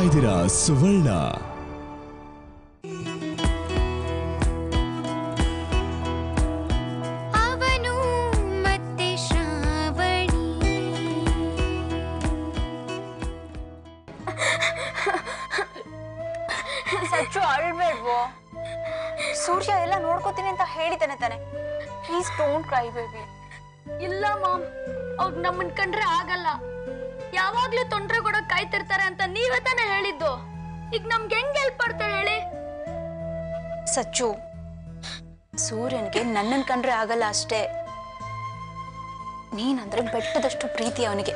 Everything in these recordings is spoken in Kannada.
ಇದ್ದೀರಾ ಸುವರ್ಣ ಅವನು ಮತ್ತೆ ಶ್ರಾವಣಿ ಸಚ್ಚು ಅಳ್ಬೇಡ್ವೋ ಸೂರ್ಯ ಎಲ್ಲ ನೋಡ್ಕೋತೀನಿ ಅಂತ ಹೇಳಿದ್ದಾನೆ ತಾನೆ ಪ್ಲೀಸ್ ಡೋಂಟ್ ಕ್ರೈ ಬೇಬಿ ಇಲ್ಲ ಮಾಮ್ ಅವ್ರು ನಮ್ಮನ್ ಕಂಡ್ರೆ ಆಗಲ್ಲ ಯಾವಾಗ್ಲೂ ತೊಂದ್ರೆ ಕೊಡೋಕ್ ಕಾಯ್ತಿರ್ತಾರೆ ಅಂತ ನೀವೇ ತಾನೇ ಹೇಳಿದ್ದು ಈಗ ನಮ್ಗೆ ಹೆಂಗ್ ಹೆಲ್ಪ್ ಮಾಡ್ತಾರೆ ಹೇಳಿ ಸಚ್ಚು ಸೂರ್ಯನ್ಗೆ ನನ್ನನ್ ಕಂಡ್ರೆ ಆಗಲ್ಲ ಅಷ್ಟೇ ನೀನಂದ್ರೆ ಬೆಟ್ಟದಷ್ಟು ಪ್ರೀತಿ ಅವನಿಗೆ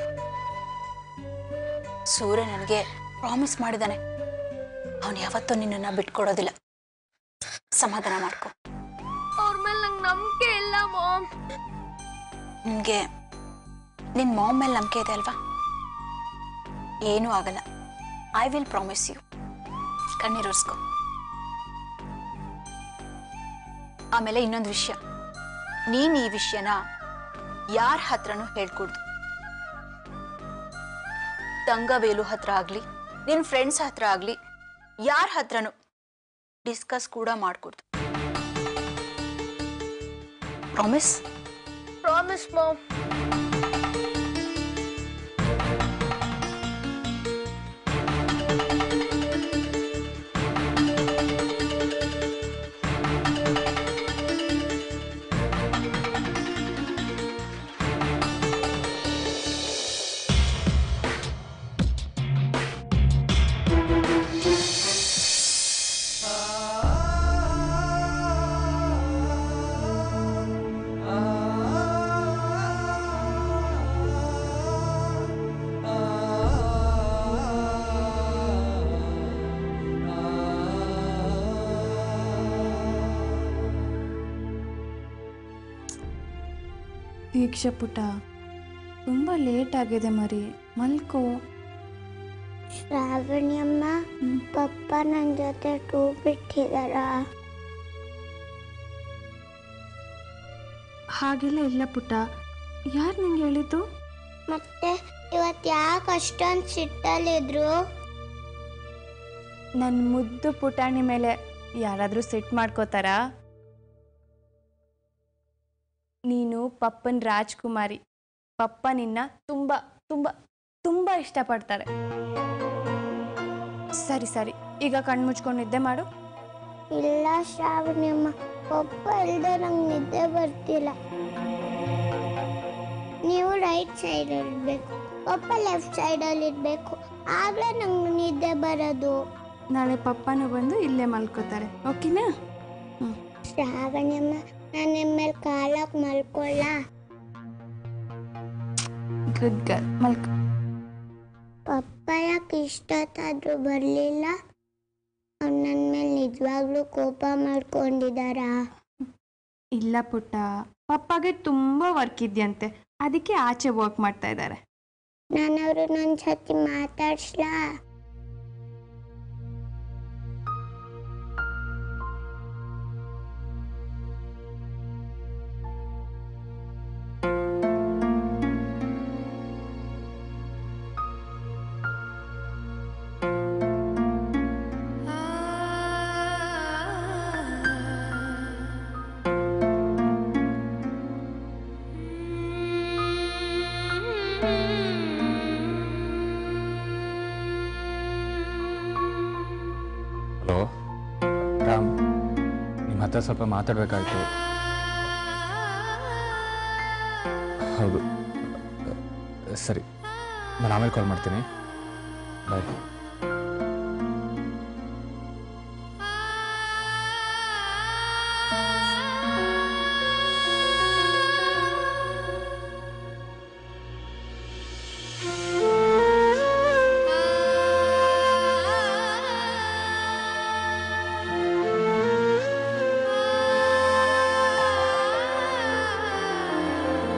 ಸೂರ್ಯ ನನಗೆ ಪ್ರಾಮಿಸ್ ಮಾಡಿದಾನೆ ಅವನು ಯಾವತ್ತೂ ನಿನ್ನನ್ನ ಬಿಟ್ಕೊಡೋದಿಲ್ಲ ಸಮಾಧಾನ ಮಾಡ್ಕೊ ಅವ್ರ ಮೇಲೆ ನಂಗೆ ನಂಬಿಕೆ ಇಲ್ಲ ಮಾಮ್ ನಿನ್ಗೆ ನಿನ್ ಮಾಮ್ ಮೇಲೆ ನಂಬಿಕೆ ಇದೆ ಅಲ್ವಾ ಏನೂ ಆಗಲ್ಲ ಐ ವಿಲ್ ಪ್ರಾಮಿಸ್ ಯು ಕಣ್ಣೀರಿಸ್ಕೊ ಆಮೇಲೆ ಇನ್ನೊಂದು ವಿಷಯ ನೀನ್ ಈ ವಿಷಯನ ಯಾರ ಹತ್ರನೂ ಹೇಳ್ಕೊಡ್ದು ತಂಗವೇಲು ಹತ್ರ ಆಗ್ಲಿ ನಿನ್ ಫ್ರೆಂಡ್ಸ್ ಹತ್ರ ಆಗ್ಲಿ ಯಾರ ಹತ್ರನೂ ಡಿಸ್ಕಸ್ ಕೂಡ ಮಾಡ್ಕೊಡ್ದು ಪ್ರಾಮಿಸ್ ಪ್ರಾಮಿಸ್ ಮಾಮ್ ದೀಕ್ಷಾ ಪುಟ ತುಂಬ ಲೇಟ್ ಆಗಿದೆ ಮರಿ ಮಲ್ಕೋ ಶ್ರಾವಣಿ ಅಮ್ಮ ಪಪ್ಪ ನನ್ನ ಜೊತೆ ಟೂ ಬಿಟ್ಟಿದಾರ ಹಾಗೆಲ್ಲ ಇಲ್ಲ ಪುಟ್ಟ ಯಾರು ನಿಂಗೆ ಹೇಳಿದ್ದು ಮತ್ತೆ ಇವತ್ತು ಯಾಕೆ ಅಷ್ಟೊಂದು ಸಿಟ್ಟಲ್ಲಿದ್ರು ನನ್ನ ಮುದ್ದು ಪುಟಾಣಿ ಮೇಲೆ ಯಾರಾದರೂ ಸೆಟ್ ಮಾಡ್ಕೋತಾರಾ ನೀನು ಪಪ್ಪನ್ ರಾಜ್ಕುಮಾರಿ ಪಪ್ಪ ನಿನ್ನ ತುಂಬ ತುಂಬ ತುಂಬ ಇಷ್ಟಪಡ್ತಾರೆ ಸರಿ ಸರಿ ಈಗ ಕಣ್ಣು ಮುಚ್ಕೊಂಡು ನಿದ್ದೆ ಮಾಡು ಇಲ್ಲ ಶ್ರಾವಣಿ ಅಮ್ಮ ಪಪ್ಪ ಇಲ್ಲದೆ ನಂಗೆ ನಿದ್ದೆ ಬರ್ತಿಲ್ಲ ನೀವು ರೈಟ್ ಸೈಡ್ ಇರಬೇಕು ಪಪ್ಪ ಲೆಫ್ಟ್ ಸೈಡಲ್ಲಿ ಇರಬೇಕು ಆಗಲೇ ನಂಗೆ ನಿದ್ದೆ ಬರೋದು ನಾಳೆ ಪಪ್ಪನೂ ಬಂದು ಇಲ್ಲೇ ಮಲ್ಕೋತಾರೆ ಓಕೆನಾ ಹ್ಞೂ ಶ್ರಾವಣಿ ಅಮ್ಮ ನಾನು ನಿಮ್ಮ ಮೇಲೆ ಕಾಲಕ್ಕೆ ಮಲ್ಕೊಳ್ಳ ಗುಡ್ ಗರ್ಲ್ ಮಲ್ಕೋ ಪಪ್ಪ ಯಾಕೆ ಇಷ್ಟೊತ್ತಾದ್ರೂ ಬರಲಿಲ್ಲ ಅವ್ನು ನನ್ನ ಮೇಲೆ ನಿಜವಾಗ್ಲೂ ಕೋಪ ಮಾಡ್ಕೊಂಡಿದ್ದಾರಾ ಇಲ್ಲ ಪುಟ್ಟ ಪಪ್ಪಗೆ ತುಂಬ ವರ್ಕ್ ಇದೆಯಂತೆ ಅದಕ್ಕೆ ಆಚೆ ವರ್ಕ್ ಮಾಡ್ತಾ ಇದ್ದಾರೆ ನಾನು ಅವರು ನನ್ನ ಜೊತೆ ಮಾತಾಡ್ಸ್ಲಾ ಹಲೋ ರಾಮ್ ನಿಮ್ಮ ಹತ್ರ ಸ್ವಲ್ಪ ಮಾತಾಡಬೇಕಾಯ್ತು ಹೌದು ಸರಿ ನಾನು ಆಮೇಲೆ ಕಾಲ್ ಮಾಡ್ತೀನಿ ಬಾಯ್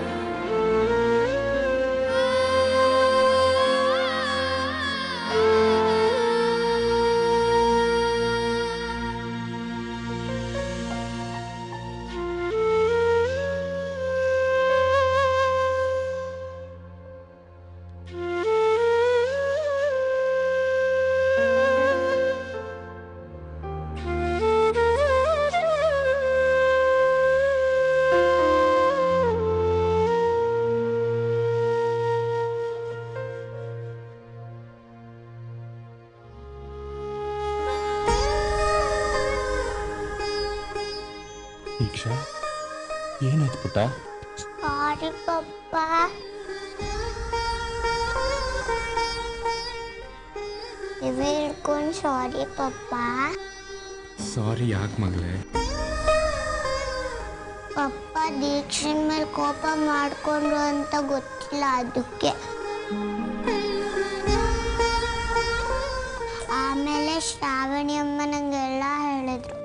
ಆ ದೀಕ್ಷಾ ಏನಾಯ್ತು ಪುಟ್ಟ ಸಾರಿ ಪಪ್ಪ ಇವೆ ಹಿಡ್ಕೊಂಡು ಸಾರಿ ಪಪ್ಪ ಸಾರಿ ಯಾಕೆ ಮಗಳೇ ಪಪ್ಪ ದೀಕ್ಷಿನ ಮೇಲೆ ಕೋಪ ಮಾಡ್ಕೊಂಡ್ರು ಅಂತ ಗೊತ್ತಿಲ್ಲ ಅದಕ್ಕೆ ಆಮೇಲೆ ಶ್ರಾವಣಿ ಅಮ್ಮ ನಂಗೆಲ್ಲ ಹೇಳಿದ್ರು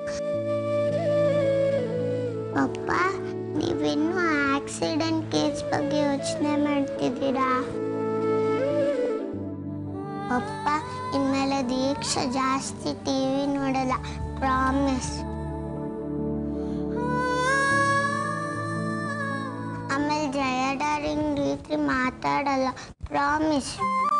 ಪಪ್ಪ ನೀವಿನ್ನೂ ಆಕ್ಸಿಡೆಂಟ್ ಕೇಸ್ ಬಗ್ಗೆ ಯೋಚನೆ ಮಾಡ್ತಿದ್ದೀರಾ ಪಪ್ಪ ಇನ್ಮೇಲೆ ದೀಕ್ಷಾ ಜಾಸ್ತಿ ಟಿವಿ ನೋಡಲ್ಲ ಪ್ರಾಮಿಸ್ ಆಮೇಲೆ ಜಯಡಾರಿಂಗ್ ರೀತಿ ಮಾತಾಡಲ್ಲ ಪ್ರಾಮಿಸ್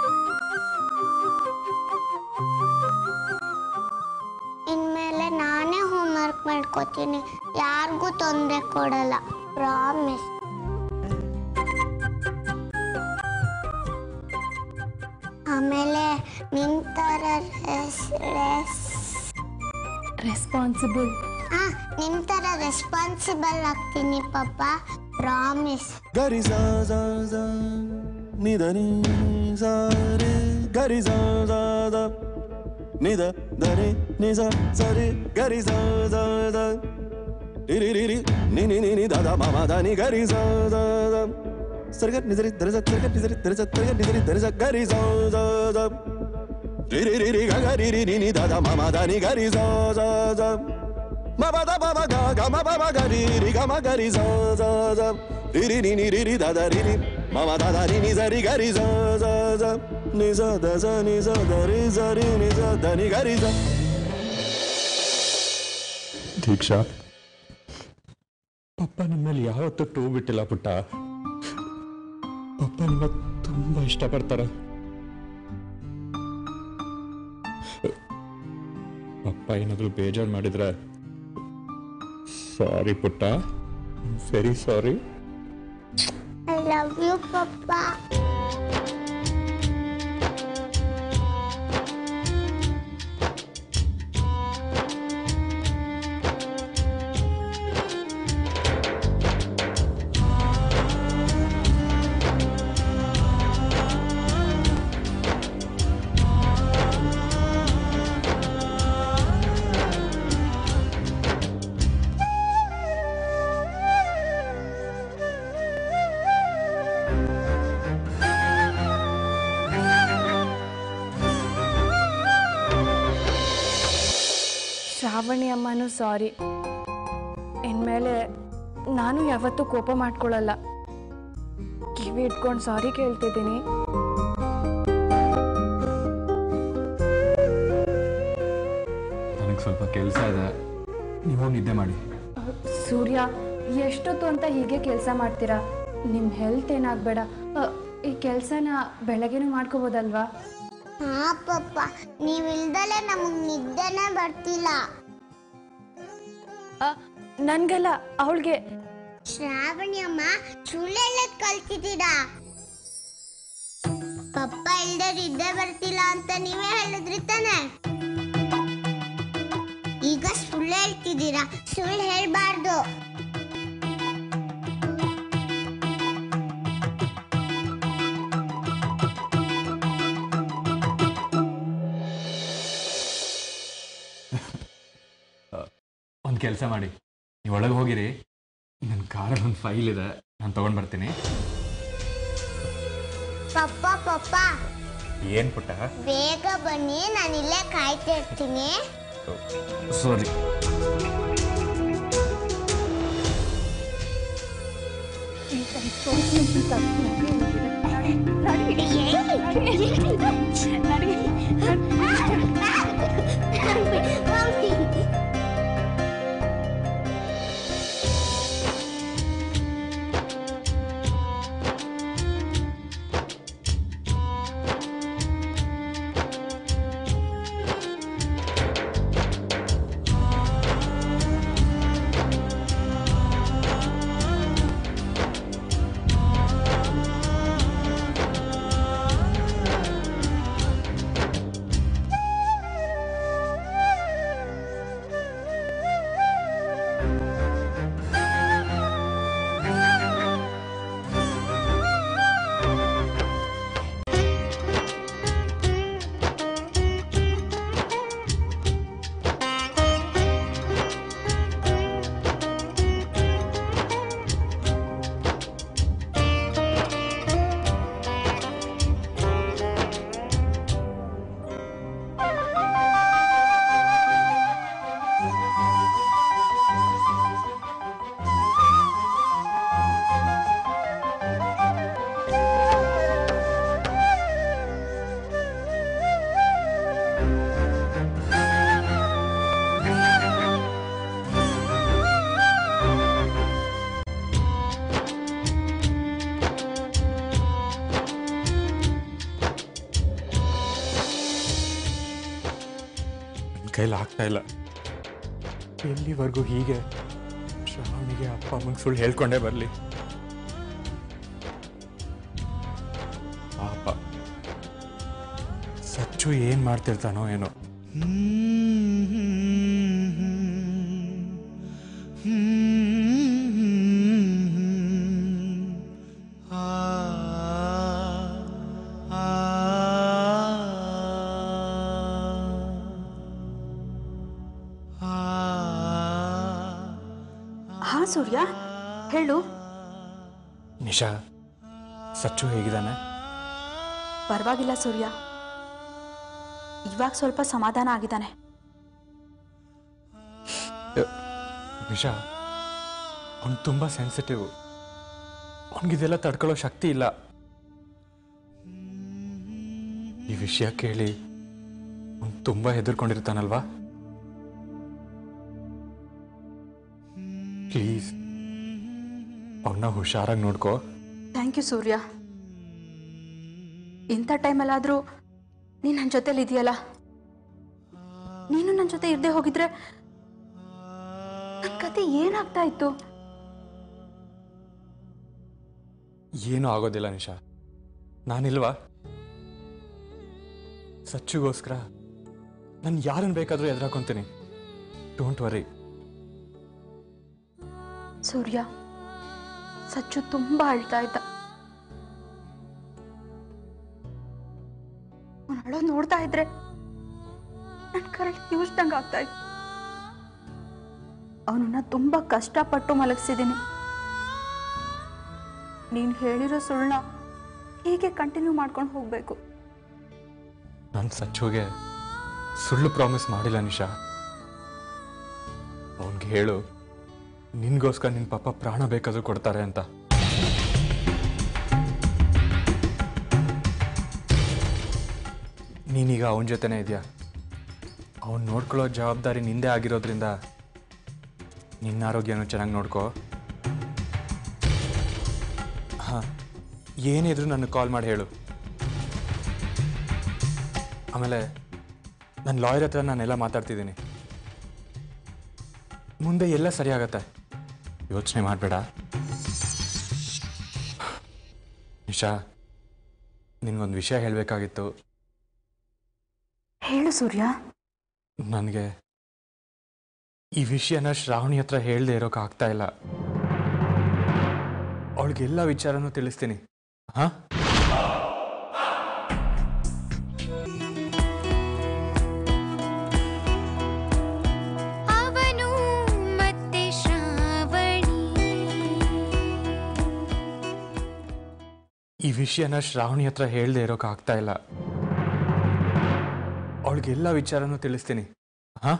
ಇನ್ಮೇಲೆ ನಾನೇ ಹೋಮ್ವರ್ಕ್ ಮಾಡ್ಕೋತೀನಿ ಯಾರಿಗೂ ತೊಂದರೆ ಕೊಡಲ್ಲ ಪ್ರಾಮಿಸ್ ಆಮೇಲೆ ನಿಂತರ ರೆಸ್ ರೆಸ್ ರೆಸ್ಪಾನ್ಸಿಬಲ್ ಆ ನಿಮ್ ತರ ರೆಸ್ಪಾನ್ಸಿಬಲ್ ಆಗ್ತೀನಿ ಪಾಪ ಪ್ರಾಮಿಸ್ ಗರಿ ಸಾ ಸಾ ಸಾ ನಿದ ನೀ ಸಾ ರೇ ಗರಿ ಸಾ ಸಾ ಸಾ ನಿದ ದರೆ ನಿ ಸಾ ಸರಿ ಗರಿ ಸಾ ಸಾ ಸಾ ರಿ ರಿ ರಿ ನಿ ನಿ ನಿ ನಿ ದ ದ ಮ ಮ ದ ನಿ ಗರಿ ಸಾ ಸಾ ಸಾ ಸರ್ಗ ನಿಜರಿ ದರಜ ಸರ್ಗ ನಿಜರಿ ದರಜ ಸರ್ಗ ನಿಜರಿ ದರಜ ಗರಿ ಸಾ ಸಾ ಸಾ ರಿ ರಿ ರಿ ರಿ ಗ ಗ ರಿ ರಿ ನಿ ನಿ ದ ದ ಮ ಮ ದ ನಿ ಗರಿ ಸಾ ಸಾ ಸಾ ಮ ಬ ದ ಬ ಮ ಗ ಗ ಮ ಬ ಮ ಗ ರಿ ರಿ ಗ ಮ ಗ ರಿ ಸ ಸ ಸ ರಿ ರಿ ನಿ ನಿ ರಿ ರಿ ದ ದ ರಿ ರಿ ಮ ಮ ದ ದ ರಿ ನಿ ಸ ರಿ ಗ ರಿ ಸ ಸ ಸ ನಿ ಸ ದ ಸ ನಿ ಸ ದ ರಿ ಸ ರಿ ನಿ ಸ ದ ನಿ ಗ ರಿ ಸ ದೀಕ್ಷಾ ಪಪ್ಪ ನಿಮ್ಮಲ್ಲಿ ಯಾವತ್ತೂ ಟೂ ಬಿಟ್ಟಿಲ್ಲ ಪುಟ್ಟ ಪಪ್ಪ ನಿಮ್ಮ ತುಂಬಾ ಇಷ್ಟಪಡ್ತಾರೆ ಪಪ್ಪ ಏನಾದರೂ ಬೇಜಾರು ಮಾಡಿದ್ರೆ ಸಾರಿ ಪುಟ್ಟ very sorry I love you ಪಪ್ಪ ಶ್ರಾವಣಿ ಅಮ್ಮನೂ ಸಾರಿ ಇನ್ಮೇಲೆ ನಾನು ಯಾವತ್ತೂ ಕೋಪ ಮಾಡ್ಕೊಳ್ಳಲ್ಲ ಕಿವಿ ಇಟ್ಕೊಂಡು ಸಾರಿ ಕೇಳ್ತಿದ್ದೀನಿ ನನಗೆ ಸ್ವಲ್ಪ ಕೆಲಸ ಇದೆ ನೀವು ಹೋಗಿ ನಿದ್ದೆ ಮಾಡಿ ಅಹ್, ಸೂರ್ಯ ಎಷ್ಟೊತ್ತು ಅಂತ ಹೀಗೆ ಕೆಲಸ ಮಾಡ್ತೀರಾ ನಿಮ್ಮ ಹೆಲ್ತ್ ಏನಾಗಬೇಡ ಈ ಕೆಲಸನ ಬೆಳಗ್ಗೆನೂ ಮಾಡ್ಕೋಬೋದಲ್ವಾ ಹಾ ಪಪ್ಪ ನೀವಿಲ್ದಲೆ ನಮಗ್ ನಿದ್ದೆನೇ ಬರ್ತಿಲ್ಲ ನನಗಲ್ಲ ಅವಳಿಗೆ ಶ್ರಾವಣಿ ಅಮ್ಮ ಸುಳ್ಳು ಹೇಳೋದ್ ಕಲ್ತಿದ್ದೀರಾ ಪಪ್ಪ ಇಲ್ದೆ ನಿದ್ದೆ ಬರ್ತಿಲ್ಲ ಅಂತ ನೀವೇ ಹೇಳಿದ್ರಿ ತಾನೆ ಈಗ ಸುಳ್ಳು ಹೇಳ್ತಿದ್ದೀರಾ ಸುಳ್ಳು ಹೇಳ್ಬಾರ್ದು ಒಂದು ಕೆಲಸ ಮಾಡಿ ನೀವು ಒಳಗೆ ಹೋಗಿರಿ ನನ್ನ ಕಾರಲ್ಲಿ ಒಂದು ಫೈಲ್ ಇದೆ ನಾನು ತೊಗೊಂಡು ಬರ್ತೀನಿ ಪಪ್ಪ ಪಪ್ಪ ಏನು ಪುಟ್ಟ ಬೇಗ ಬನ್ನಿ ನಾನು ಇಲ್ಲೇ ಕಾಯ್ತಾ ಇರ್ತೀನಿ ಸಾರಿ ಕೈಲಿ ಆಗ್ತಾ ಇಲ್ಲ ಎಲ್ಲಿವರೆಗೂ ಹೀಗೆ ಶ್ರಾವಣಿಗೆ ಅಪ್ಪ ಅಮ್ಮಂಗೆ ಸುಳ್ಳು ಹೇಳ್ಕೊಂಡೇ ಬರಲಿ ಪಾಪ ಸಚ್ಚು ಏನು ಮಾಡ್ತಿರ್ತಾನೋ ಏನೋ ಹಾ ಸೂರ್ಯ ಹೇಳು ನಿಶಾ ಸಚ್ಚು ಹೇಗಿದ್ದಾನೆ ಪರವಾಗಿಲ್ಲ ಸೂರ್ಯ ಇವಾಗ ಸ್ವಲ್ಪ ಸಮಾಧಾನ ಆಗಿದ್ದಾನೆ ನಿಶಾ ಅವನು ತುಂಬ ಸೆನ್ಸಿಟಿವ್ ಅವನಿಗಿದೆಲ್ಲ ತಡ್ಕೊಳ್ಳೋ ಶಕ್ತಿ ಇಲ್ಲ ಈ ವಿಷಯ ಕೇಳಿ ಅವ್ನು ತುಂಬ ಹೆದರ್ಕೊಂಡಿರ್ತಾನಲ್ವಾ ಪ್ಲೀಸ್ ಅವನ್ನ ಹುಷಾರಾಗಿ ನೋಡ್ಕೋ ಥ್ಯಾಂಕ್ ಯು ಸೂರ್ಯ ಇಂಥ ಟೈಮಲ್ಲಾದರೂ ನೀನು ನನ್ನ ಜೊತೆಲಿ ಇದೆಯಲ್ಲ ನೀನು ನನ್ನ ಜೊತೆ ಇರದೆ ಹೋಗಿದ್ರೆ ನನ್ನ ಕತೆ ಏನಾಗ್ತಾ ಇತ್ತು ಏನೂ ಆಗೋದಿಲ್ಲ ನಿಶಾ ನಾನಿಲ್ವಾ ಸಚ್ಚುಗೋಸ್ಕರ ನಾನು ಯಾರನ್ನು ಬೇಕಾದರೂ ಎದುರಾಕೊಂತೀನಿ ಡೋಂಟ್ ವರಿ ಸೂರ್ಯ ಸಚ್ಚು ತುಂಬಾ ಅಳ್ತಾ ಇದ್ದ ಅವ್ನು ಅಳೋದ್ ನೋಡ್ತಾ ಇದ್ರೆ ನನ್ ಕರಳು ಕಿವಿಸ್ದಂಗ ಆಗ್ತಾ ಇತ್ತು ಅವನನ್ನ ತುಂಬಾ ಕಷ್ಟಪಟ್ಟು ಮಲಗಿಸಿದ್ದೀನಿ ನೀನ್ ಹೇಳಿರೋ ಸುಳ್ಳ ಹೀಗೆ ಕಂಟಿನ್ಯೂ ಮಾಡ್ಕೊಂಡು ಹೋಗ್ಬೇಕು ನಾನು ಸಚ್ಚುಗೆ ಸುಳ್ಳು ಪ್ರಾಮಿಸ್ ಮಾಡಿಲ್ಲ ನಿಶಾ ಅವನಿಗೆ ಹೇಳು ನಿನ್ಗೋಸ್ಕರ ನಿನ್ನ ಪಾಪ ಪ್ರಾಣ ಬೇಕಾದ್ರೂ ಕೊಡ್ತಾರೆ ಅಂತ ನೀನೀಗ ಅವನ ಜೊತೆನೇ ಇದೆಯಾ ಅವನ್ ನೋಡ್ಕೊಳ್ಳೋ ಜವಾಬ್ದಾರಿ ನಿಂದೆ ಆಗಿರೋದ್ರಿಂದ ನಿನ್ನ ಆರೋಗ್ಯನೂ ಚೆನ್ನಾಗಿ ನೋಡ್ಕೋ ಹಾಂ ಏನಿದ್ರು ನನಗೆ ಕಾಲ್ ಮಾಡಿ ಹೇಳು ಆಮೇಲೆ ನನ್ನ ಲಾಯರ್ ಹತ್ರ ನಾನೆಲ್ಲ ಮಾತಾಡ್ತಿದ್ದೀನಿ ಮುಂದೆ ಎಲ್ಲ ಸರಿಯಾಗತ್ತೆ ಯೋಚನೆ ಮಾಡಬೇಡ ನಿಶಾ ನಿನ್ಗೊಂದು ವಿಷಯ ಹೇಳಬೇಕಾಗಿತ್ತು ಹೇಳು ಸೂರ್ಯ ನನಗೆ ಈ ವಿಷಯನ ಶ್ರಾವಣಿ ಹತ್ರ ಹೇಳದೆ ಇರೋಕೆ ಆಗ್ತಾ ಇಲ್ಲ ಅವಳಿಗೆಲ್ಲ ವಿಚಾರನೂ ತಿಳಿಸ್ತೀನಿ ಹಾ ಅವನು ಮತ್ತೆ ಶ್ರಾವಣಿ ಈ ವಿಷಯನ ಶ್ರಾವಣಿ ಹತ್ರ ಹೇಳದೆ ಇರೋಕೆ ಆಗ್ತಾ ಇಲ್ಲ ಅವಳಿಗೆಲ್ಲ ವಿಚಾರನೂ ತಿಳಿಸ್ತೀನಿ ಹಾ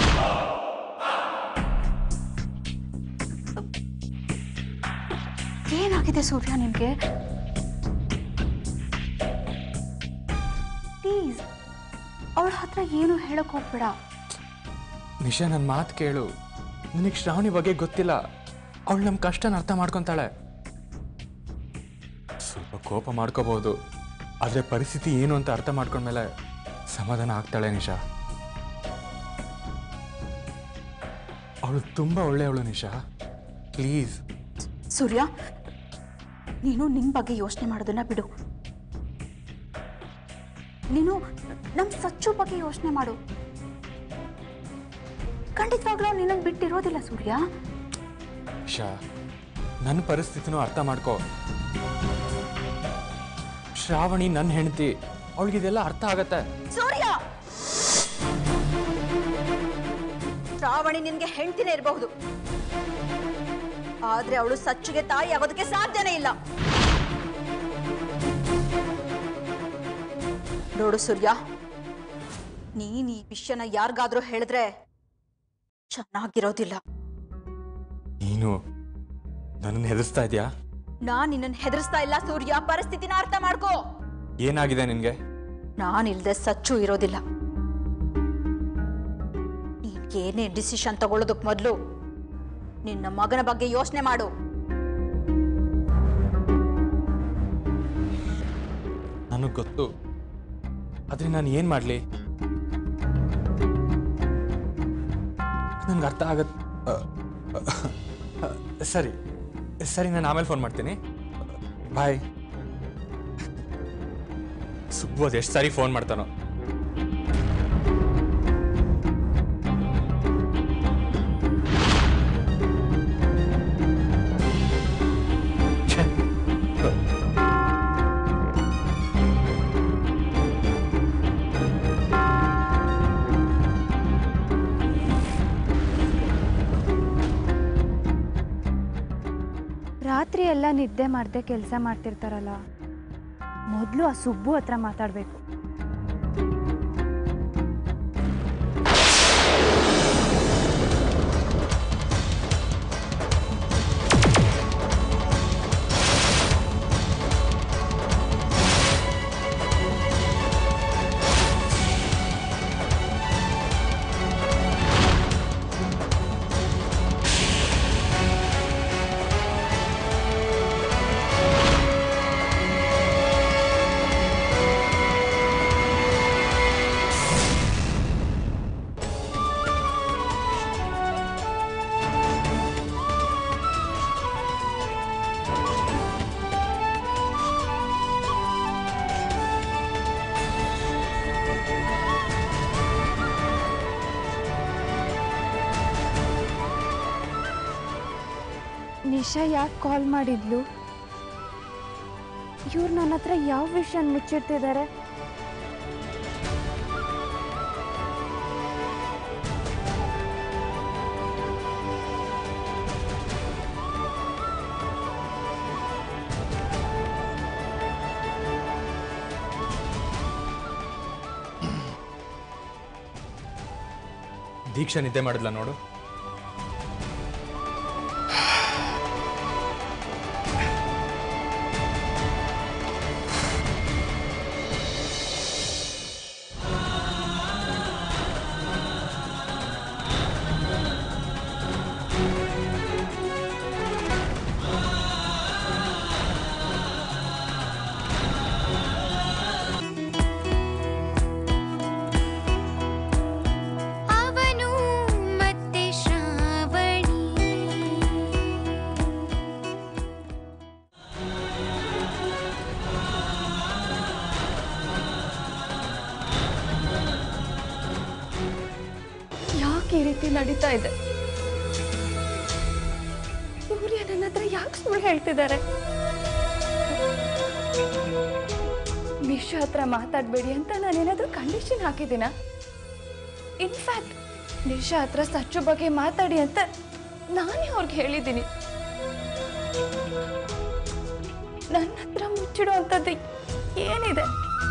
ಏನಾಗಿದೆ ಸೂರ್ಯ ನಿಮ್ಗೆ ಪ್ಲೀಸ್ ಅವಳ ಹತ್ರ ಏನು ಹೇಳಕ್ ಹೋಗ್ಬೇಡ ನಿಶಾ ನನ್ನ ಮಾತು ಕೇಳು ನಿನಗೆ ಶ್ರಾವಣಿ ಬಗ್ಗೆ ಗೊತ್ತಿಲ್ಲ ಅವಳು ನಮ್ಮ ಕಷ್ಟನ ಅರ್ಥ ಮಾಡ್ಕೊತಾಳೆ ಸ್ವಲ್ಪ ಕೋಪ ಮಾಡ್ಕೋಬಹುದು ಆದರೆ ಪರಿಸ್ಥಿತಿ ಏನು ಅಂತ ಅರ್ಥ ಮಾಡ್ಕೊಂಡ್ಮೇಲೆ ಸಮಾಧಾನ ಆಗ್ತಾಳೆ ನಿಶಾ ಅವಳು ತುಂಬ ಒಳ್ಳೆಯವಳು ನಿಶಾ ಪ್ಲೀಸ್ ಸೂರ್ಯ ನೀನು ನಿನ್ ಬಗ್ಗೆ ಯೋಚನೆ ಮಾಡೋದನ್ನ ಬಿಡು ನೀನು ನಮ್ ಸಚ್ಚು ಬಗ್ಗೆ ಯೋಚನೆ ಮಾಡು ಖಂಡಿತವಾಗ್ಲೂ ನಿನ್ನನ್ನು ಬಿಟ್ಟಿರೋದಿಲ್ಲ ಸೂರ್ಯ ನಿಶಾ ನನ್ನ ಪರಿಸ್ಥಿತಿನೂ ಅರ್ಥ ಮಾಡ್ಕೋ ಶ್ರಾವಣಿ ನನ್ನ ಹೆಂಡತಿ ಅವಳಿಗಿದೆಲ್ಲ ಅರ್ಥ ಆಗತ್ತೆ ಸೂರ್ಯ ಶ್ರಾವಣಿ ನಿನ್ಗೆ ಹೆಂಡ್ತಿನೇ ಇರಬಹುದು ಆದ್ರೆ ಅವಳು ಸಚ್ಚುಗೆ ತಾಯಿ ಆಗೋದಕ್ಕೆ ಸಾಧ್ಯನೇ ಇಲ್ಲ ನೋಡು ಸೂರ್ಯ ನೀನ್ ಈ ವಿಷಯನ ಯಾರಿಗಾದ್ರೂ ಹೇಳಿದ್ರೆ ಚೆನ್ನಾಗಿರೋದಿಲ್ಲ ನೀನು ನನ್ನನ್ನು ಹೆದರ್ಸ್ತಾ ಇದೆಯಾ ನಾನ್ ನಿನ್ನನ್ನು ಹೆದರ್ಸ್ತಾ ಇಲ್ಲ ಸೂರ್ಯ ಪರಿಸ್ಥಿತಿನ ಅರ್ಥ ಮಾಡ್ಕೋ ಏನಾಗಿದೆ ನಿನಗೆ ನಾನಿಲ್ದೆ ಸಚ್ಚು ಇರೋದಿಲ್ಲ ನೀನ್ ಏನೇ ಡಿಸಿಷನ್ ತಗೊಳ್ಳೋದಕ್ ಮೊದಲು ನಿನ್ನ ಮಗನ ಬಗ್ಗೆ ಯೋಚನೆ ಮಾಡು ನನಗೆ ಗೊತ್ತು ಆದರೆ ನಾನು ಏನು ಮಾಡಲಿ ನಂಗೆ ಅರ್ಥ ಆಗತ್ ಅ, ಅ, ಅ, ಸರಿ ಸರಿ ನಾನು ಆಮೇಲೆ ಫೋನ್ ಮಾಡ್ತೀನಿ ಬಾಯ್ ಸುಬ್ಬು ಅದು ಎಷ್ಟು ಸಾರಿ ಫೋನ್ ಮಾಡ್ತಾನೋ ಛೆ. ರಾತ್ರಿ ಎಲ್ಲ ನಿದ್ದೆ ಮಾಡದೆ ಕೆಲಸ ಮಾಡ್ತಿರ್ತಾರಲ್ಲ ಮೊದಲು ಆ ಸುಬ್ಬು ಹತ್ರ ಮಾತಾಡಬೇಕು ನಿಶಾ ಯಾಕೆ ಕಾಲ್ ಮಾಡಿದ್ಲು ಇವ್ರು ನನ್ನ ಹತ್ರ ಯಾವ ವಿಷಯ ಮುಚ್ಚಿಡ್ತಿದ್ದಾರೆ ದೀಕ್ಷಾ ನಿದ್ದೆ ಮಾಡಿದ್ಲ ನೋಡು ಅವನು ಮತ್ತೆ ಶ್ರಾವಣಿ ಯಾಕೆ ಈ ರೀತಿ ನಡೀತಾ ಇದೆ ಸೂರ್ಯ ನನ್ನ ಹತ್ರ ಯಾಕೆ ಸುಳ್ಳು ಹೇಳ್ತಿದ್ದಾರೆ ಮಿಶು ಹತ್ರ ಮಾತಾಡಬೇಡಿ ಅಂತ ನಾನೇನಾದ್ರೂ ಕಂಡೀಷನ್ ಹಾಕಿದ್ದೀನ ಇನ್ಫ್ಯಾಕ್ಟ್ ನಿಶಾ ಹತ್ರ ಸಚ್ಚು ಬಗ್ಗೆ ಮಾತಾಡಿ ಅಂತ ನಾನೇ ಅವ್ರಿಗೆ ಹೇಳಿದ್ದೀನಿ ನನ್ನ ಹತ್ರ ಮುಚ್ಚಿಡೋ ಅಂಥದ್ದು ಏನಿದೆ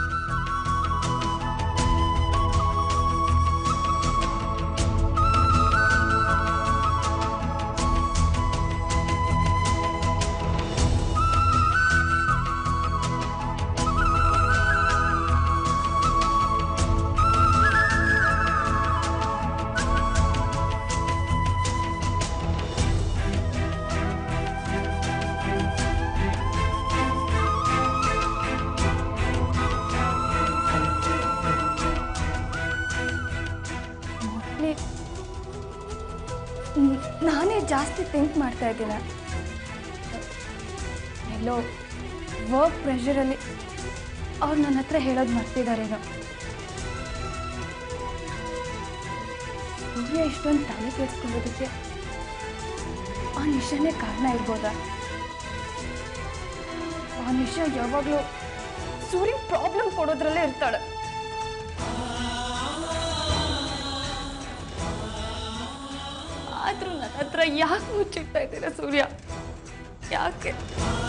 ಮೋಸ್ಟ್ಲಿ ನಾನೇ ಜಾಸ್ತಿ ಥಿಂಕ್ ಮಾಡ್ತಾ ಇದ್ದೀನ ಎಲ್ಲೋ ವರ್ಕ್ ಪ್ರೆಷರಲ್ಲಿ ಅವ್ರು ನನ್ನ ಹತ್ರ ಹೇಳೋದು ಮರ್ತಿದಾರೇನೋ ಸೂರ್ಯ ಇಷ್ಟೊಂದು ತಲೆ ಕೆಡಿಸ್ಕೊಳ್ಳೋದಕ್ಕೆ ಆ ನಿಶಾನೇ ಕಾರಣ ಇರ್ಬೋದಾ ಆ ನಿಶಾ ಯಾವಾಗಲೂ ಸೂರ್ಯ ಪ್ರಾಬ್ಲಮ್ ಕೊಡೋದ್ರಲ್ಲೇ ಇರ್ತಾಳೆ ಆದ್ರೂ ನನ್ನ ಹತ್ರ ಯಾಕೆ ಮುಚ್ಚಿಡ್ತಾ ಇದ್ದೀರಾ ಸೂರ್ಯ ಯಾಕೆ